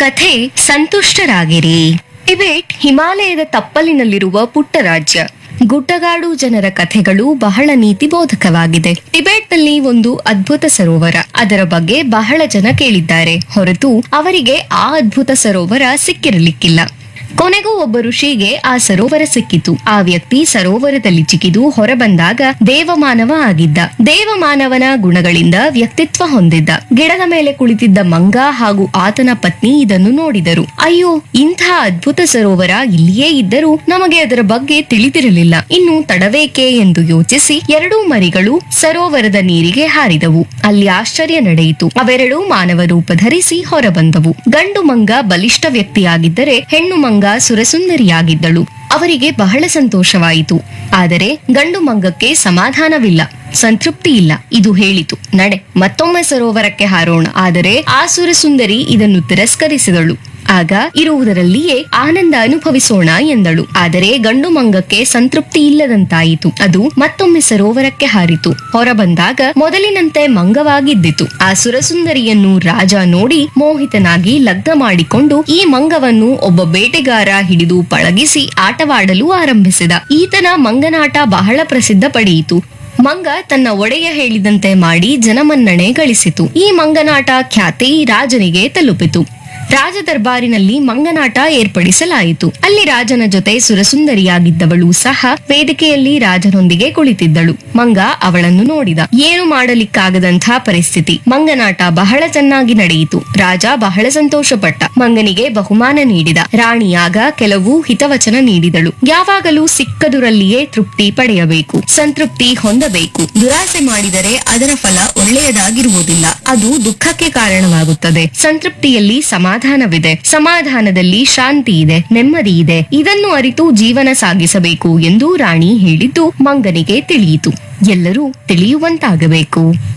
ಕಥೆ ಸಂತುಷ್ಟರಾಗಿರಿ ಟಿಬೆಟ್ ಹಿಮಾಲಯದ ತಪ್ಪಲಿನಲ್ಲಿರುವ ಪುಟ್ಟ ರಾಜ್ಯ ಗುಡ್ಡಗಾಡು ಜನರ ಕಥೆಗಳು ಬಹಳ ನೀತಿ ಬೋಧಕವಾಗಿದೆ ಟಿಬೆಟ್ನಲ್ಲಿ ಒಂದು ಅದ್ಭುತ ಸರೋವರ ಅದರ ಬಗ್ಗೆ ಬಹಳ ಜನ ಕೇಳಿದ್ದಾರೆ ಹೊರತು ಅವರಿಗೆ ಆ ಅದ್ಭುತ ಸರೋವರ ಸಿಕ್ಕಿರಲಿಕ್ಕಿಲ್ಲ ಕೊನೆಗೂ ಒಬ್ಬ ಋಷಿಗೆ ಆ ಸರೋವರ ಸಿಕ್ಕಿತು ಆ ವ್ಯಕ್ತಿ ಸರೋವರದಲ್ಲಿ ಚಿಕ್ಕಿದು ಹೊರಬಂದಾಗ ದೇವಮಾನವ ಆಗಿದ್ದ ದೇವಮಾನವನ ಗುಣಗಳಿಂದ ವ್ಯಕ್ತಿತ್ವ ಹೊಂದಿದ್ದ ಗಿಡದ ಮೇಲೆ ಕುಳಿತಿದ್ದ ಮಂಗ ಹಾಗೂ ಆತನ ಪತ್ನಿ ಇದನ್ನು ನೋಡಿದರು ಅಯ್ಯೋ ಇಂಥ ಅದ್ಭುತ ಸರೋವರ ಇಲ್ಲಿಯೇ ಇದ್ದರೂ ನಮಗೆ ಅದರ ಬಗ್ಗೆ ತಿಳಿದಿರಲಿಲ್ಲ ಇನ್ನು ತಡವೇಕೆ ಎಂದು ಯೋಚಿಸಿ ಎರಡೂ ಮರಿಗಳು ಸರೋವರದ ನೀರಿಗೆ ಹಾರಿದವು ಅಲ್ಲಿ ಆಶ್ಚರ್ಯ ನಡೆಯಿತು ಅವೆರಡೂ ಮಾನವ ರೂಪ ಧರಿಸಿ ಹೊರಬಂದವು ಗಂಡು ಮಂಗ ಬಲಿಷ್ಠ ವ್ಯಕ್ತಿಯಾಗಿದ್ದರೆ ಹೆಣ್ಣು ಮಂಗ ಸುರಸುಂದರಿಯಾಗಿದ್ದಳು ಅವರಿಗೆ ಬಹಳ ಸಂತೋಷವಾಯಿತು ಆದರೆ ಗಂಡು ಮಂಗಕ್ಕೆ ಸಮಾಧಾನವಿಲ್ಲ ಸಂತೃಪ್ತಿ ಇಲ್ಲ ಇದು ಹೇಳಿತು ನಡೆ ಮತ್ತೊಮ್ಮೆ ಸರೋವರಕ್ಕೆ ಹಾರೋಣ ಆದರೆ ಆ ಸುರಸುಂದರಿ ಇದನ್ನು ತಿರಸ್ಕರಿಸಿದಳು ಆಗ ಇರುವುದರಲ್ಲಿಯೇ ಆನಂದ ಅನುಭವಿಸೋಣ ಎಂದಳು ಆದರೆ ಗಂಡು ಮಂಗಕ್ಕೆ ಸಂತೃಪ್ತಿ ಇಲ್ಲದಂತಾಯಿತು ಅದು ಮತ್ತೊಮ್ಮೆ ಸರೋವರಕ್ಕೆ ಹಾರಿತು ಹೊರಬಂದಾಗ ಮೊದಲಿನಂತೆ ಮಂಗವಾಗಿದ್ದಿತು ಆ ಸುರಸುಂದರಿಯನ್ನು ರಾಜ ನೋಡಿ ಮೋಹಿತನಾಗಿ ಲಗ್ನ ಮಾಡಿಕೊಂಡು ಈ ಮಂಗವನ್ನು ಒಬ್ಬ ಬೇಟೆಗಾರ ಹಿಡಿದು ಪಳಗಿಸಿ ಆಟವಾಡಲು ಆರಂಭಿಸಿದ ಈತನ ಮಂಗನಾಟ ಬಹಳ ಪ್ರಸಿದ್ಧ ಪಡೆಯಿತು ಮಂಗ ತನ್ನ ಒಡೆಯ ಹೇಳಿದಂತೆ ಮಾಡಿ ಜನಮನ್ನಣೆ ಗಳಿಸಿತು ಈ ಮಂಗನಾಟ ಖ್ಯಾತಿ ರಾಜನಿಗೆ ತಲುಪಿತು ರಾಜ ದರ್ಬಾರಿನಲ್ಲಿ ಮಂಗನಾಟ ಏರ್ಪಡಿಸಲಾಯಿತು ಅಲ್ಲಿ ರಾಜನ ಜೊತೆ ಸುರಸುಂದರಿಯಾಗಿದ್ದವಳು ಸಹ ವೇದಿಕೆಯಲ್ಲಿ ರಾಜನೊಂದಿಗೆ ಕುಳಿತಿದ್ದಳು ಮಂಗ ಅವಳನ್ನು ನೋಡಿದ ಏನು ಮಾಡಲಿಕ್ಕಾಗದಂಥ ಪರಿಸ್ಥಿತಿ ಮಂಗನಾಟ ಬಹಳ ಚೆನ್ನಾಗಿ ನಡೆಯಿತು ರಾಜ ಬಹಳ ಸಂತೋಷಪಟ್ಟ ಮಂಗನಿಗೆ ಬಹುಮಾನ ನೀಡಿದ ರಾಣಿಯಾಗ ಕೆಲವು ಹಿತವಚನ ನೀಡಿದಳು ಯಾವಾಗಲೂ ಸಿಕ್ಕದುರಲ್ಲಿಯೇ ತೃಪ್ತಿ ಪಡೆಯಬೇಕು ಸಂತೃಪ್ತಿ ಹೊಂದಬೇಕು ದುರಾಸೆ ಮಾಡಿದರೆ ಅದರ ಫಲ ಒಳ್ಳೆಯದಾಗಿರುವುದಿಲ್ಲ ಅದು ದುಃಖಕ್ಕೆ ಕಾರಣವಾಗುತ್ತದೆ ಸಂತೃಪ್ತಿಯಲ್ಲಿ ಸಮಾಧಾನವಿದೆ ಸಮಾಧಾನದಲ್ಲಿ ಶಾಂತಿ ಇದೆ ನೆಮ್ಮದಿ ಇದೆ ಇದನ್ನು ಅರಿತು ಜೀವನ ಸಾಗಿಸಬೇಕು ಎಂದು ರಾಣಿ ಹೇಳಿದ್ದು ಮಂಗನಿಗೆ ತಿಳಿಯಿತು ಎಲ್ಲರೂ ತಿಳಿಯುವಂತಾಗಬೇಕು